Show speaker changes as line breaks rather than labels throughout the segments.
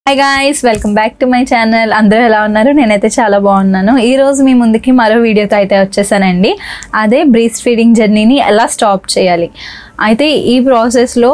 hi guys welcome back to my channel అందరూ ఎలా ఉన్నారు నేనైతే చాలా బాగున్నాను ఈ రోజు మీ ముందుకి మరో వీడియోతో అయితే వచ్చేసానండి అదే బ్రీస్ట్ ఫీడింగ్ జర్నీని ఎలా స్టాప్ చేయాలి అయితే ఈ ప్రాసెస్లో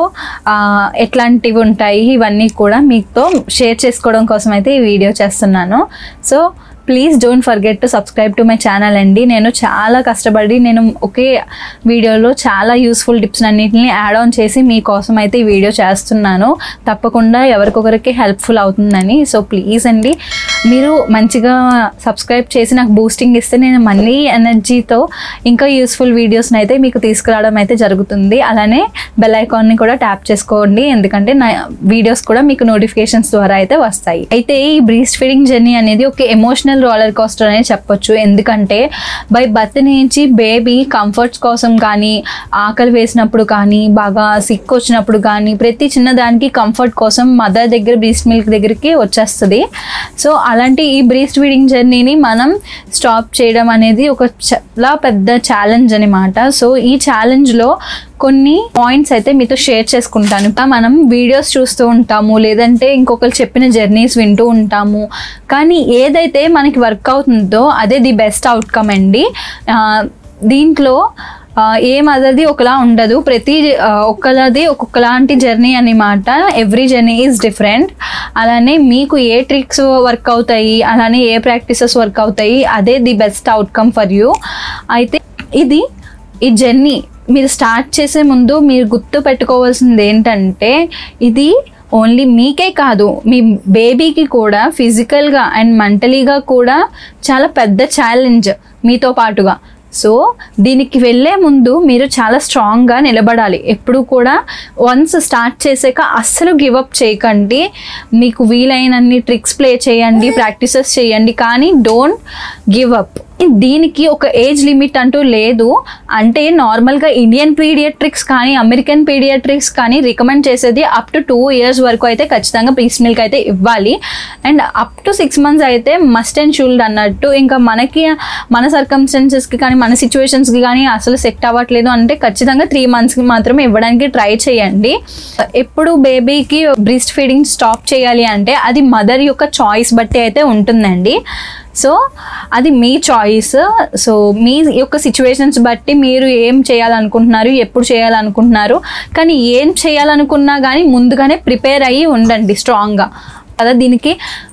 ఎట్లాంటివి ఉంటాయి ఇవన్నీ కూడా మీతో షేర్ చేసుకోవడం కోసం అయితే ఈ వీడియో చేస్తున్నాను so please don't forget to subscribe to my channel అండి నేను చాలా కష్టపడి నేను ఒకే వీడియోలో చాలా యూస్ఫుల్ టిప్స్ అన్నింటిని యాడ్ ఆన్ చేసి మీకోసం అయితే ఈ వీడియో చేస్తున్నాను తప్పకుండా ఎవరికొకరికి హెల్ప్ఫుల్ అవుతుందని సో ప్లీజ్ అండి మీరు మంచిగా సబ్స్క్రైబ్ చేసి నాకు బూస్టింగ్ ఇస్తే నేను మళ్ళీ ఎనర్జీతో ఇంకా యూస్ఫుల్ వీడియోస్ని అయితే మీకు తీసుకురావడం అయితే జరుగుతుంది అలానే బెల్ ఐకాన్ని కూడా ట్యాప్ చేసుకోండి ఎందుకంటే నా వీడియోస్ కూడా మీకు నోటిఫికేషన్స్ ద్వారా అయితే వస్తాయి అయితే ఈ బ్రీస్ట్ ఫీడింగ్ జర్నీ అనేది ఒక ఎమోషనల్ రోలర్ కోస్టర్ అనే చెప్పొచ్చు ఎందుకంటే బై బర్త్ నుంచి బేబీ కంఫర్ట్స్ కోసం కానీ ఆకలి వేసినప్పుడు కానీ బాగా సిక్ వచ్చినప్పుడు కానీ ప్రతి చిన్న దానికి కంఫర్ట్ కోసం మదర్ దగ్గర బ్రీస్ట్ మిల్క్ దగ్గరికి వచ్చేస్తుంది సో అలాంటి ఈ బ్రీస్ట్ ఫీడింగ్ జర్నీని మనం స్టాప్ చేయడం అనేది ఒక చాలా పెద్ద ఛాలెంజ్ అనమాట సో ఈ ఛాలెంజ్లో కొన్ని పాయింట్స్ అయితే మీతో షేర్ చేసుకుంటాను ఇంకా మనం వీడియోస్ చూస్తూ ఉంటాము లేదంటే ఇంకొకరు చెప్పిన జర్నీస్ వింటూ ఉంటాము కానీ ఏదైతే మనకి వర్క్ అవుతుందో అదే ది బెస్ట్ అవుట్కమ్ అండి ఆ, దీంట్లో ఆ, ఏ మదర్ది ఒకలా ఉండదు ప్రతి ఆ, ఒక్కలాది ఒక్కొక్కలాంటి జర్నీ అనమాట ఎవ్రీ జర్నీ ఈజ్ డిఫరెంట్ అలానే మీకు ఏ ట్రిక్స్ వర్క్ అవుతాయి అలానే ఏ ప్రాక్టీసెస్ వర్క్ అవుతాయి అదే the best outcome for you అయితే ఇది ఈ జర్నీ మీరు స్టార్ట్ చేసే ముందు మీరు గుర్తు పెట్టుకోవాల్సింది ఏంటంటే ఇది ఓన్లీ మీకే కాదు మీ బేబీకి కూడా ఫిజికల్గా అండ్ మెంటలీగా కూడా చాలా పెద్ద ఛాలెంజ్ మీతో పాటుగా సో దీనికి వెళ్ళే ముందు మీరు చాలా స్ట్రాంగ్గా నిలబడాలి ఎప్పుడు కూడా వన్స్ స్టార్ట్ చేసాక అస్సలు గివ్ అప్ చేయకండి మీకు వీలైనన్ని ట్రిక్స్ ప్లే చేయండి ప్రాక్టీసెస్ చేయండి కానీ డోంట్ గివ్ అప్ దీనికి ఒక ఏజ్ లిమిట్ అంటూ లేదు అంటే నార్మల్గా ఇండియన్ పీడియాట్రిక్స్ కానీ అమెరికన్ పీడియాట్రిక్స్ కానీ రికమెండ్ చేసేది అప్ టు టూ ఇయర్స్ వరకు అయితే ఖచ్చితంగా బ్రీస్ట్ మిల్క్ అయితే ఇవ్వాలి and up to six months అయితే మస్ట్ అండ్ షూల్డ్ అన్నట్టు ఇంకా మనకి మన సర్కమ్స్టెన్సెస్కి కానీ మన సిచ్యువేషన్స్కి కానీ అసలు సెట్ అవ్వట్లేదు అంటే ఖచ్చితంగా త్రీ మంత్స్కి మాత్రమే ఇవ్వడానికి ట్రై చేయండి ఎప్పుడు బేబీకి బ్రీస్ట్ ఫీడింగ్ స్టాప్ చేయాలి అంటే అది మదర్ యొక్క చాయిస్ బట్టి అయితే ఉంటుందండి సో అది మీ చాయిస్ సో మీ యొక్క సిచ్యువేషన్స్ బట్టి మీరు ఏం చేయాలనుకుంటున్నారు ఎప్పుడు చేయాలనుకుంటున్నారు కానీ ఏం చేయాలనుకున్నా కానీ ముందుగానే ప్రిపేర్ అయ్యి ఉండండి స్ట్రాంగ్గా కదా దీనికి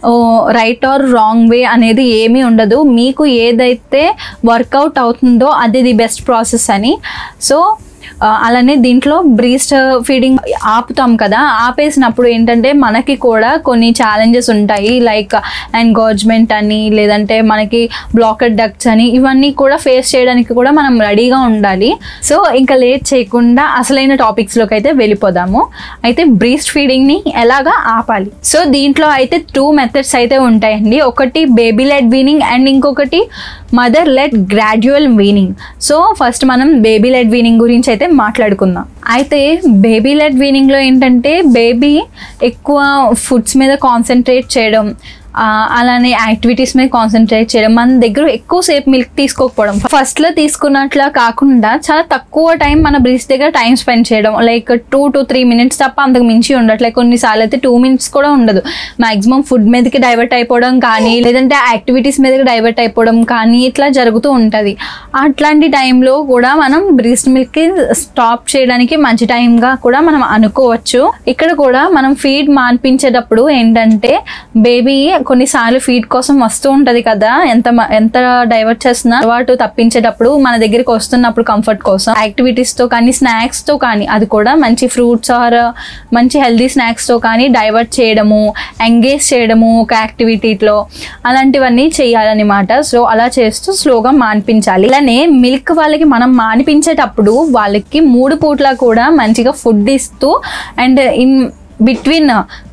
రైట్ ఆర్ రాంగ్ వే అనేది ఏమీ ఉండదు మీకు ఏదైతే వర్కౌట్ అవుతుందో అది ది బెస్ట్ ప్రాసెస్ అని సో ఆ, అలానే దీంట్లో బ్రీస్ట్ ఫీడింగ్ ఆపుతాం కదా ఆపేసినప్పుడు ఏంటంటే మనకి కూడా కొన్ని ఛాలెంజెస్ ఉంటాయి లైక్ ఎంగోజ్మెంట్ అని లేదంటే మనకి బ్లాకెడ్ డక్ట్స్ అని ఇవన్నీ కూడా ఫేస్ చేయడానికి కూడా మనం రెడీగా ఉండాలి సో ఇంకా లేట్ చేయకుండా అసలైన టాపిక్స్లోకి అయితే వెళ్ళిపోదాము అయితే బ్రీస్ట్ ఫీడింగ్ని ఎలాగా ఆపాలి సో దీంట్లో అయితే టూ మెథడ్స్ అయితే ఉంటాయండి ఒకటి బేబీ లెడ్ వీనింగ్ అండ్ ఇంకొకటి mother led gradual weaning so first మనం బేబీ లెడ్ వీనింగ్ గురించి అయితే మాట్లాడుకుందాం అయితే బేబీ లెడ్ వీనింగ్లో ఏంటంటే బేబీ ఎక్కువ ఫుడ్స్ మీద కాన్సన్ట్రేట్ చేయడం ఆ, అలానే యాక్టివిటీస్ మీద కాన్సన్ట్రేట్ చేయడం మన దగ్గర ఎక్కువసేపు మిల్క్ తీసుకోకపోవడం ఫస్ట్లో తీసుకున్నట్లా కాకుండా చాలా తక్కువ టైం మన బ్రీస్ దగ్గర టైం స్పెండ్ చేయడం like two to three minutes తప్ప అంతకు మించి ఉండట్లే కొన్నిసార్లు అయితే టూ మినిట్స్ కూడా ఉండదు మాక్సిమం ఫుడ్ మీదకి డైవర్ట్ అయిపోవడం కానీ లేదంటే యాక్టివిటీస్ మీదకి డైవర్ట్ అయిపోవడం కానీ ఇట్లా జరుగుతూ ఉంటుంది అట్లాంటి టైంలో కూడా మనం బ్రీస్ట్ మిల్క్ స్టాప్ చేయడానికి మంచి టైంగా కూడా మనం అనుకోవచ్చు ఇక్కడ కూడా మనం ఫీడ్ మాన్పించేటప్పుడు ఏంటంటే బేబీ కొన్నిసార్లు ఫీడ్ కోసం వస్తూ ఉంటది కదా ఎంత మ- ఎంత డైవర్ట్ చేస్తున్నా అలవాటు తప్పించేటప్పుడు మన దగ్గరికి వస్తున్నప్పుడు కంఫర్ట్ కోసం యాక్టివిటీస్ తో కానీ స్నాక్స్ తో కానీ అది కూడా మంచి ఫ్రూట్స్ ఆర్ మంచి హెల్దీ స్నాక్స్ తో కానీ డైవర్ట్ చేయడము ఎంగేజ్ చేయడము ఒక యాక్టివిటీలో అలాంటివన్నీ చేయాలన్నమాట సో అలా చేస్తూ స్లోగా మాన్పించాలి అలానే మిల్క్ వాళ్ళకి మనం మానిపించేటప్పుడు వాళ్ళకి మూడు పూట్ల కూడా మంచిగా ఫుడ్ ఇస్తూ and in between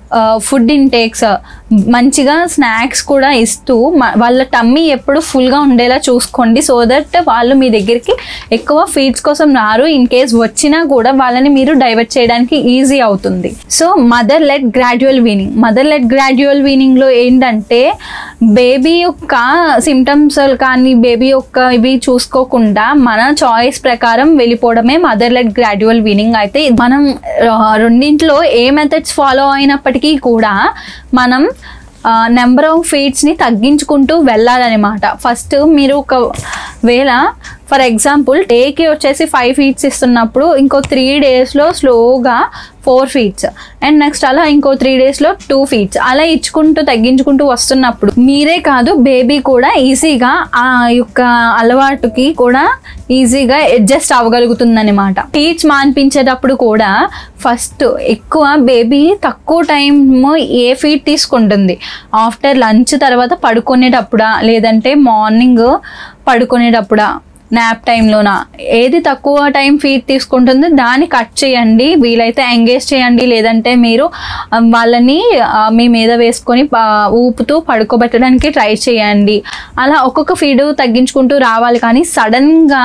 food intakes మంచిగా స్నాక్స్ కూడా ఇస్తూ మ- వాళ్ళ టమ్మీ ఎప్పుడు ఫుల్గా ఉండేలా చూసుకోండి సో దట్ వాళ్ళు మీ దగ్గరికి ఎక్కువ ఫీడ్స్ కోసం రారు ఇన్ కేస్ వచ్చినా కూడా వాళ్ళని మీరు డైవర్ట్ చేయడానికి ఈజీ అవుతుంది so mother led gradual weaning mother led gradual వీనింగ్లో ఏంటంటే బేబీ యొక్క సిమ్టమ్స్ కానీ బేబీ యొక్క ఇవి చూసుకోకుండా మన చాయిస్ ప్రకారం వెళ్ళిపోవడమే మదర్ లెడ్ గ్రాడ్యువల్ వీనింగ్ అయితే మనం ఆ, రెండింటిలో ఏ మెథడ్స్ ఫాలో అయినప్పటికీ కూడా మనం నెంబర్ ఆఫ్ ఫీడ్స్ని తగ్గించుకుంటూ వెళ్ళాలన్నమాట ఫస్ట్ మీరు ఒక వేళ ఫర్ ఎగ్జాంపుల్ డేకి వచ్చేసి ఫైవ్ ఫీట్స్ ఇస్తున్నప్పుడు ఇంకో త్రీ డేస్లో స్లోగా ఫోర్ ఫీట్స్ అండ్ నెక్స్ట్ అలా ఇంకో త్రీ డేస్లో టూ ఫీట్స్ అలా ఇచ్చుకుంటూ తగ్గించుకుంటూ వస్తున్నప్పుడు మీరే కాదు బేబీ కూడా ఈజీగా ఆ యొక్క అలవాటుకి కూడా ఈజీగా అడ్జస్ట్ అవ్వగలుగుతుందన్నమాట ఫీట్స్ మాన్పించేటప్పుడు కూడా ఫస్ట్ ఎక్కువ బేబీ తక్కువ టైం ఏ ఫీడ్ తీసుకుంటుంది ఆఫ్టర్ లంచ్ తర్వాత పడుకునేటప్పుడా లేదంటే మార్నింగ్ పడుకునేటప్పుడా నాప్ టైంలోనా ఏది తక్కువ టైం ఫీడ్ తీసుకుంటుందో దాన్ని కట్ చేయండి వీలైతే ఎంగేజ్ చేయండి లేదంటే మీరు ఆ, వాళ్ళని ఆ, మీ మీద వేసుకొని ఆ, ఊపుతూ పడుకోబెట్టడానికి ట్రై చేయండి అలా ఒక్కొక్క ఫీడ్ తగ్గించుకుంటూ రావాలి కానీ సడన్గా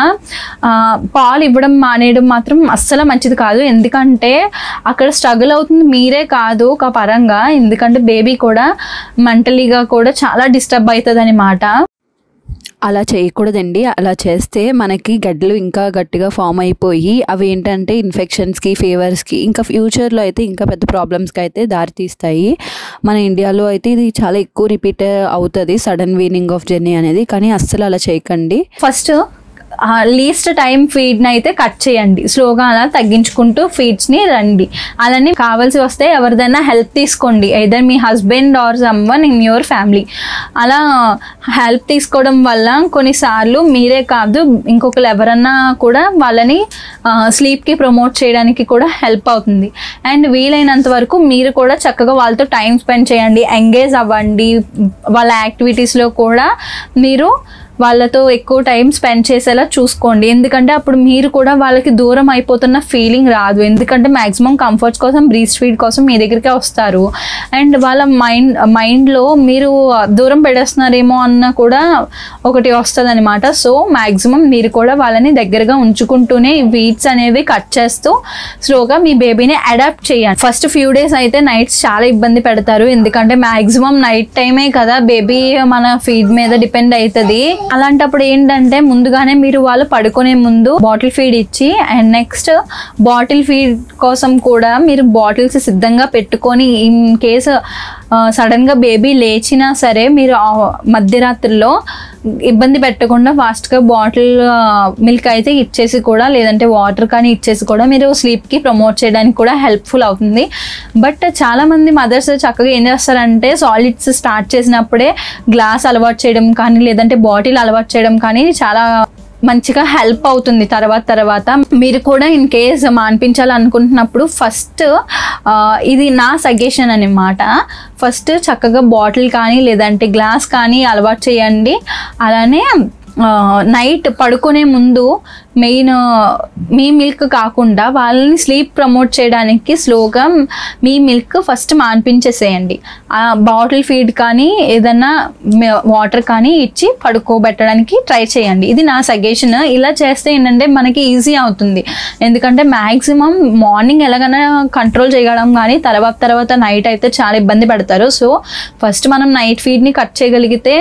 పాలు ఇవ్వడం మానేయడం మాత్రం అస్సలు మంచిది కాదు ఎందుకంటే అక్కడ స్ట్రగుల్ అవుతుంది మీరే కాదు ఒక పరంగా ఎందుకంటే బేబీ కూడా మెంటలీగా కూడా చాలా డిస్టర్బ్ అవుతుంది అనమాట
అలా చేయకూడదండి అలా చేస్తే మనకి గడ్డలు ఇంకా గట్టిగా ఫామ్ అయిపోయి అవి ఏంటంటే ఇన్ఫెక్షన్స్కి ఫీవర్స్కి ఇంకా ఫ్యూచర్లో అయితే ఇంకా పెద్ద ప్రాబ్లమ్స్కి అయితే దారితీస్తాయి మన ఇండియాలో అయితే ఇది చాలా ఎక్కువ రిపీట్ అవుతుంది సడన్ వీనింగ్ ఆఫ్ జర్నీ అనేది కానీ అస్సలు అలా చేయకండి
ఫస్ట్ లీస్ట్ టైం ఫీడ్ని అయితే కట్ చేయండి స్లోగా అలా తగ్గించుకుంటూ ఫీడ్స్ని రండి అలానే కావాల్సి వస్తే ఎవరిదైనా హెల్ప్ తీసుకోండి ఐదర్ మీ husband or someone in your family అలా హెల్ప్ తీసుకోవడం వల్ల కొన్నిసార్లు మీరే కాదు ఇంకొకరు ఎవరన్నా కూడా వాళ్ళని స్లీప్కి ప్రమోట్ చేయడానికి కూడా హెల్ప్ అవుతుంది అండ్ వీలైనంత వరకు మీరు కూడా చక్కగా వాళ్ళతో టైం స్పెండ్ చేయండి ఎంగేజ్ అవ్వండి వాళ్ళ యాక్టివిటీస్లో కూడా మీరు వాళ్ళతో ఎక్కువ టైం స్పెండ్ చేసేలా చూసుకోండి ఎందుకంటే అప్పుడు మీరు కూడా వాళ్ళకి దూరం అయిపోతున్న ఫీలింగ్ రాదు ఎందుకంటే మ్యాక్సిమం కంఫర్ట్స్ కోసం బ్రీస్ట్ ఫీడ్ కోసం మీ దగ్గరికే వస్తారు అండ్ వాళ్ళ మైండ్ మైండ్లో మీరు దూరం పెడేస్తున్నారేమో అన్న కూడా ఒకటి వస్తుంది అనమాట సో మ్యాక్సిమం మీరు కూడా వాళ్ళని దగ్గరగా ఉంచుకుంటూనే వీడ్స్ అనేవి కట్ చేస్తూ స్లోగా మీ బేబీని అడాప్ట్ చేయండి ఫస్ట్ ఫ్యూ డేస్ అయితే నైట్స్ చాలా ఇబ్బంది పెడతారు ఎందుకంటే మ్యాక్సిమం నైట్ టైమే కదా బేబీ మన ఫీడ్ మీద డిపెండ్ అవుతుంది అలాంటప్పుడు ఏంటంటే ముందుగానే మీరు వాళ్ళు పడుకునే ముందు బాటిల్ ఫీడ్ ఇచ్చి అండ్ నెక్స్ట్ బాటిల్ ఫీడ్ కోసం కూడా మీరు బాటిల్స్ సిద్ధంగా పెట్టుకొని ఇన్ కేసు సడన్గా బేబీ లేచినా సరే మీరు ఆ మధ్యరాత్రిలో ఇబ్బంది పెట్టకుండా ఫాస్ట్గా బాటిల్ మిల్క్ అయితే ఇచ్చేసి కూడా లేదంటే వాటర్ కానీ ఇచ్చేసి కూడా మీరు స్లీప్కి ప్రమోట్ చేయడానికి కూడా హెల్ప్ఫుల్ అవుతుంది బట్ చాలామంది మదర్స్ చక్కగా ఏం చేస్తారంటే సాలిడ్స్ స్టార్ట్ చేసినప్పుడే గ్లాస్ అలవాటు చేయడం కానీ లేదంటే బాటిల్ అలవాటు చేయడం కానీ చాలా మంచిగా హెల్ప్ అవుతుంది తర్వాత తర్వాత మీరు కూడా ఇన్ కేస్ మాన్పించాలనుకుంటున్నప్పుడు ఫస్ట్ ఇది నా సజెషన్ అనమాట ఫస్ట్ చక్కగా బాటిల్ కానీ లేదంటే గ్లాస్ కానీ అలవాటు చేయండి అలానే నైట్ పడుకునే ముందు మెయిన్ మీ మిల్క్ కాకుండా వాళ్ళని స్లీప్ ప్రమోట్ చేయడానికి స్లోగా మీ మిల్క్ ఫస్ట్ మాన్పించేసేయండి ఆ బాటిల్ ఫీడ్ కానీ ఏదన్నా వాటర్ కానీ ఇచ్చి పడుకోబెట్టడానికి ట్రై చేయండి ఇది నా సజెషన్ ఇలా చేస్తే ఏంటంటే మనకి ఈజీ అవుతుంది ఎందుకంటే మ్యాక్సిమం మార్నింగ్ ఎలాగైనా కంట్రోల్ చేయగలం కానీ తర్వాత తర్వాత నైట్ అయితే చాలా ఇబ్బంది పడతారు సో ఫస్ట్ మనం నైట్ ఫీడ్ని కట్ చేయగలిగితే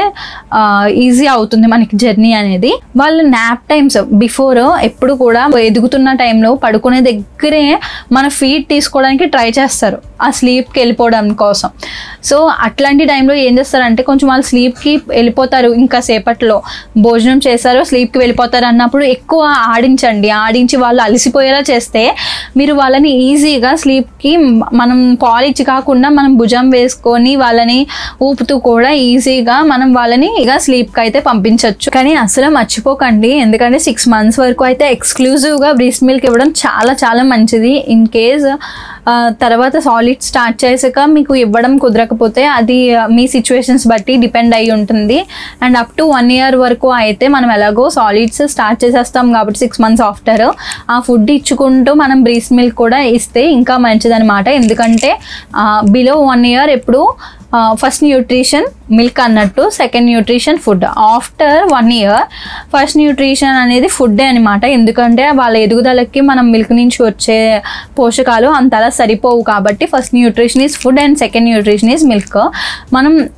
ఈజీ అవుతుంది మనకి జర్నీ అనేది వాళ్ళు నాప్ టైమ్స్ బిఫోర్ ఎప్పుడు కూడా ఎదుగుతున్న టైంలో పడుకునే దగ్గరే మన ఫీడ్ తీసుకోవడానికి ట్రై చేస్తారు ఆ స్లీప్కి వెళ్ళిపోవడం కోసం సో అట్లాంటి టైంలో ఏం చేస్తారంటే కొంచెం వాళ్ళు స్లీప్కి వెళ్ళిపోతారు ఇంకా సేపట్లో భోజనం చేస్తారు స్లీప్కి వెళ్ళిపోతారు అన్నప్పుడు ఎక్కువ ఆడించండి ఆడించి వాళ్ళు అలసిపోయేలా చేస్తే మీరు వాళ్ళని ఈజీగా స్లీప్కి మనం పాలిచ్చి కాకుండా మనం భుజం వేసుకొని వాళ్ళని ఊపుతూ కూడా ఈజీగా మనం వాళ్ళని ఇక స్లీప్కి అయితే పంపించవచ్చు కానీ అసలు మర్చిపోకండి ఎందుకంటే సిక్స్ మంత్స్ వరకు అయితే ఎక్స్క్లూజివ్గా బ్రీస్ట్ మిల్క్ ఇవ్వడం చాలా చాలా మంచిది ఇన్ కేస్ తర్వాత సాలిడ్ స్టార్ట్ చేసాక మీకు ఇవ్వడం కుదరకపోతే అది ఆ, మీ సిచ్యువేషన్స్ బట్టి డిపెండ్ అయి ఉంటుంది and up to one year వరకు అయితే మనం ఎలాగో సాలిడ్స్ స్టార్ట్ చేసేస్తాం కాబట్టి సిక్స్ మంత్స్ ఆఫ్టర్ ఆ ఫుడ్ ఇచ్చుకుంటూ మనం బ్రీస్ట్ మిల్క్ కూడా ఇస్తే ఇంకా మంచిదనమాట ఎందుకంటే బిలో వన్ ఇయర్ ఎప్పుడు ఫస్ట్ న్యూట్రిషన్ మిల్క్ అన్నట్టు second nutrition food after one year first nutrition అనేది ఫుడ్డే అనమాట ఎందుకంటే వాళ్ళ ఎదుగుదలకి మనం మిల్క్ నుంచి వచ్చే పోషకాలు అంతలా సరిపోవు కాబట్టి first nutrition is food and second nutrition is milk మనం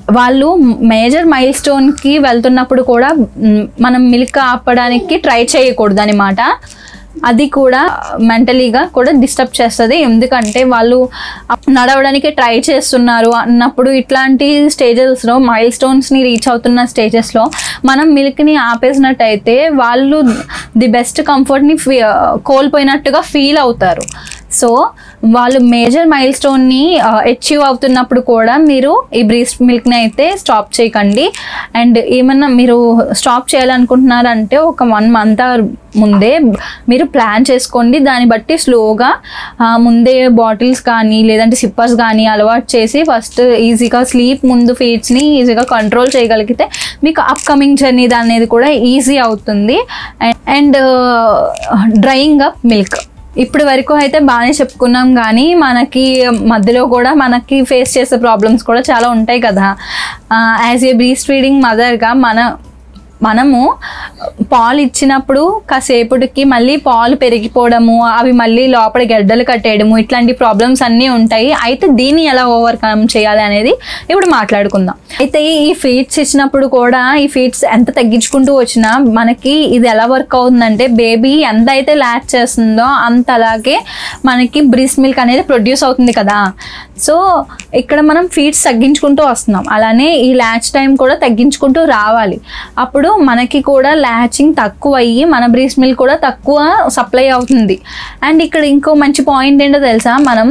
వాళ్ళు మేజర్ మైల్ స్టోన్కి వెళ్తున్నప్పుడు కూడా మ్, మనం మిల్క్ ఆపడానికి ట్రై చేయకూడదు అనమాట అది కూడా మెంటలీగా కూడా డిస్టర్బ్ చేస్తుంది ఎందుకంటే వాళ్ళు నడవడానికి ట్రై చేస్తున్నారు అన్నప్పుడు ఇట్లాంటి స్టేజెస్లో మైల్ స్టోన్స్ని రీచ్ అవుతున్న స్టేజెస్లో మనం మిల్క్ని ఆపేసినట్టయితే వాళ్ళు ది బెస్ట్ కంఫర్ట్ని ఫీ కోల్పోయినట్టుగా ఫీల్ అవుతారు సో వాళ్ళు మేజర్ మైల్ స్టోన్ని అచీవ్ అవుతున్నప్పుడు కూడా మీరు ఈ బ్రీస్ట్ మిల్క్ని అయితే స్టాప్ చేయకండి అండ్ ఏమన్నా మీరు స్టాప్ చేయాలనుకుంటున్నారంటే ఒక వన్ మంత్ ముందే మీరు ప్లాన్ చేసుకోండి దాన్ని బట్టి స్లోగా ముందే బాటిల్స్ కానీ లేదంటే సిప్పర్స్ కానీ అలవాటు చేసి ఫస్ట్ ఈజీగా స్లీప్ ముందు ఫీడ్స్ని ఈజీగా కంట్రోల్ చేయగలిగితే మీకు అప్కమింగ్ జర్నీ అనేది కూడా ఈజీ అవుతుంది అండ్ డ్రైయింగ్ అప్ మిల్క్ ఇప్పటి వరకు అయితే బాగానే చెప్పుకున్నాం కానీ మనకి మధ్యలో కూడా మనకి ఫేస్ చేసే ప్రాబ్లమ్స్ కూడా చాలా ఉంటాయి కదా యాజ్ ఏ బ్రీస్ట్ ఫీడింగ్ మదర్గా మన మనము పాలు ఇచ్చినప్పుడు కాసేపటికి మళ్ళీ పాలు పెరిగిపోవడము అవి మళ్ళీ లోపల గడ్డలు కట్టేయడము ఇట్లాంటి ప్రాబ్లమ్స్ అన్నీ ఉంటాయి అయితే దీన్ని ఎలా ఓవర్కమ్ చేయాలి అనేది ఇప్పుడు మాట్లాడుకుందాం అయితే ఈ ఫీడ్స్ ఇచ్చినప్పుడు కూడా ఈ ఫీడ్స్ ఎంత తగ్గించుకుంటూ వచ్చినా మనకి ఇది ఎలా వర్క్ అవుతుందంటే బేబీ ఎంత అయితే ల్యాచ్ చేస్తుందో అంత అలాగే మనకి బ్రీస్ట్ మిల్క్ అనేది ప్రొడ్యూస్ అవుతుంది కదా సో ఇక్కడ మనం ఫీడ్స్ తగ్గించుకుంటూ వస్తున్నాం అలానే ఈ ల్యాచ్ టైం కూడా తగ్గించుకుంటూ రావాలి అప్పుడు మనకి కూడా ల్యాచింగ్ తక్కువ అయ్యి మన బ్రీస్ట్ మిల్క్ కూడా తక్కువ సప్లై అవుతుంది అండ్ ఇక్కడ ఇంకో మంచి పాయింట్ ఏంటో తెలుసా మనం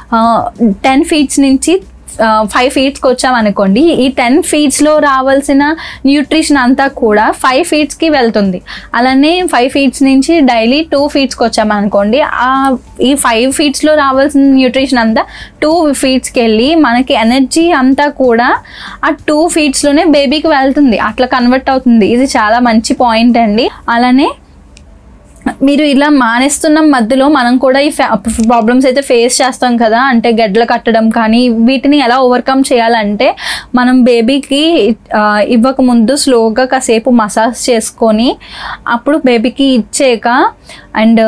టెన్ ఫీట్స్ నుంచి ఫైవ్ ఫీట్స్కి వచ్చామనుకోండి ఈ టెన్ ఫీట్స్లో రావాల్సిన న్యూట్రిషన్ అంతా కూడా ఫైవ్ ఫీట్స్కి వెళ్తుంది అలానే ఫైవ్ ఫీట్స్ నుంచి డైలీ టూ ఫీట్స్కి వచ్చామనుకోండి ఆ ఈ ఫైవ్ ఫీట్స్లో రావాల్సిన న్యూట్రిషన్ అంతా టూ ఫీట్స్కి వెళ్ళి మనకి ఎనర్జీ అంతా కూడా ఆ టూ ఫీట్స్లోనే బేబీకి వెళ్తుంది అట్లా కన్వర్ట్ అవుతుంది ఇది చాలా మంచి పాయింట్ అండి అలానే మీరు ఇలా మానేస్తున్న మధ్యలో మనం కూడా ఈ ప్రాబ్లమ్స్ అయితే ఫేస్ చేస్తాం కదా అంటే గడ్డలు కట్టడం కానీ వీటిని ఎలా ఓవర్కమ్ చేయాలంటే మనం బేబీకి ఇవ్వక ముందు స్లోగా కాసేపు మసాజ్ చేసుకొని అప్పుడు బేబీకి ఇచ్చాక అండ్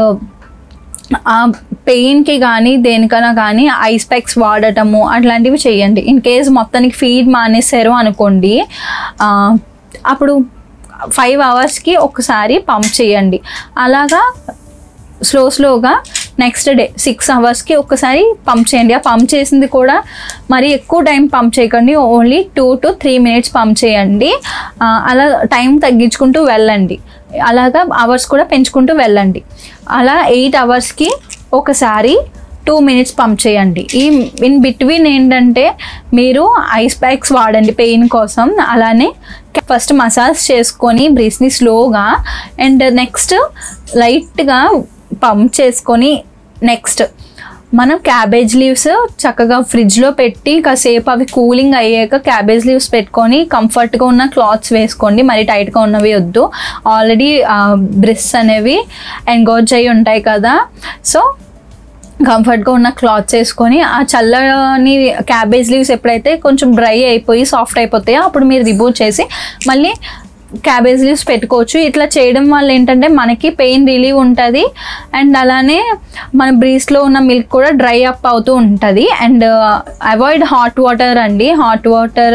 ఆ పెయిన్కి కానీ దేనికైనా కానీ ఐస్ ప్యాక్స్ వాడటము అట్లాంటివి చేయండి ఇన్ కేస్ మొత్తానికి ఫీడ్ మానేశారు అనుకోండి ఆ, అప్పుడు ఫైవ్ అవర్స్కి ఒకసారి పంప్ చేయండి అలాగా స్లో స్లోగా నెక్స్ట్ డే సిక్స్ అవర్స్కి ఒక్కసారి పంప్ చేయండి ఆ పంప్ చేసింది కూడా మరి ఎక్కువ టైం పంప్ చేయకండి only two to three minutes pump చేయండి ఆ, అలా టైం తగ్గించుకుంటూ వెళ్ళండి అలాగా అవర్స్ కూడా పెంచుకుంటూ వెళ్ళండి అలా ఎయిట్ అవర్స్కి ఒకసారి టూ మినిట్స్ పంప్ చేయండి ఈ ఇన్ బిట్వీన్ ఏంటంటే మీరు ఐస్ ప్యాక్స్ వాడండి పెయిన్ కోసం అలానే ఫస్ట్ మసాజ్ చేసుకొని బ్రీస్ని స్లోగా అండ్ నెక్స్ట్ లైట్గా పంప్ చేసుకొని నెక్స్ట్ మనం క్యాబేజ్ లీవ్స్ చక్కగా ఫ్రిడ్జ్లో పెట్టి కాసేపు అవి కూలింగ్ అయ్యాక క్యాబేజ్ లీవ్స్ పెట్టుకొని కంఫర్ట్గా ఉన్న క్లాత్స్ వేసుకోండి మరి టైట్గా ఉన్నవి వద్దు ఆల్రెడీ బ్రిస్ అనేవి ఎంగోజ్ అయి ఉంటాయి కదా సో కంఫర్ట్గా ఉన్న క్లాత్స్ వేసుకొని ఆ చల్లని క్యాబేజ్ లీవ్స్ ఎప్పుడైతే కొంచెం డ్రై అయిపోయి సాఫ్ట్ అయిపోతాయో అప్పుడు మీరు రిమూవ్ చేసి మళ్ళీ క్యాబేజ్ లీవ్స్ పెట్టుకోవచ్చు ఇట్లా చేయడం వల్ల ఏంటంటే మనకి పెయిన్ రిలీవ్ ఉంటుంది అండ్ అలానే మన బ్రీస్లో ఉన్న మిల్క్ కూడా డ్రై అప్ అవుతూ ఉంటుంది అండ్ అవాయిడ్ హాట్ వాటర్ అండి హాట్ వాటర్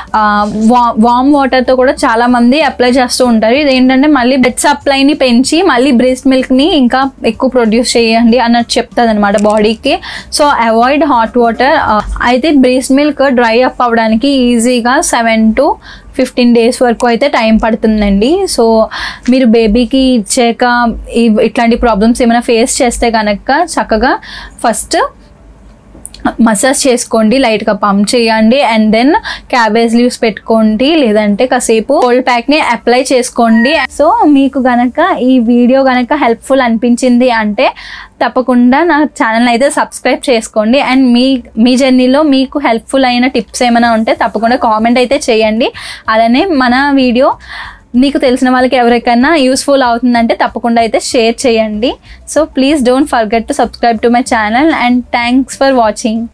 వామ్ వాటర్తో కూడా చాలామంది అప్లై చేస్తూ ఉంటారు ఇది ఏంటంటే మళ్ళీ బ్లడ్ సప్లైని పెంచి మళ్ళీ బ్రెస్ట్ మిల్క్ని ఇంకా ఎక్కువ ప్రొడ్యూస్ చేయండి అన్నట్టు చెప్తుంది అనమాట బాడీకి సో అవాయిడ్ హాట్ వాటర్ అయితే బ్రెస్ట్ మిల్క్ డ్రై అప్ అవ్వడానికి ఈజీగా సెవెన్ టు ఫిఫ్టీన్ డేస్ వరకు అయితే టైం పడుతుందండి సో మీరు బేబీకి ఇచ్చాక ఈ- ఇట్లాంటి ప్రాబ్లమ్స్ ఏమైనా ఫేస్ చేస్తే కనుక చక్కగా ఫస్ట్ మసాజ్ చేసుకోండి లైట్గా పంప్ చేయండి అండ్ దెన్ క్యాబేజ్ లీవ్స్ పెట్టుకోండి లేదంటే కాసేపు కోల్డ్ ప్యాక్ని అప్లై చేసుకోండి సో మీకు గనక ఈ వీడియో గనక హెల్ప్ఫుల్ అనిపించింది అంటే తప్పకుండా నా ఛానల్ అయితే సబ్స్క్రైబ్ చేసుకోండి అండ్ మీ మీ జర్నీలో మీకు హెల్ప్ఫుల్ అయిన టిప్స్ ఏమైనా ఉంటే తప్పకుండా కామెంట్ అయితే చేయండి అలానే మన వీడియో మీకు తెలిసిన వాళ్ళకి ఎవరికైనా యూస్ఫుల్ అవుతుందంటే తప్పకుండా అయితే షేర్ చేయండి so please don't forget to subscribe to my channel and thanks for watching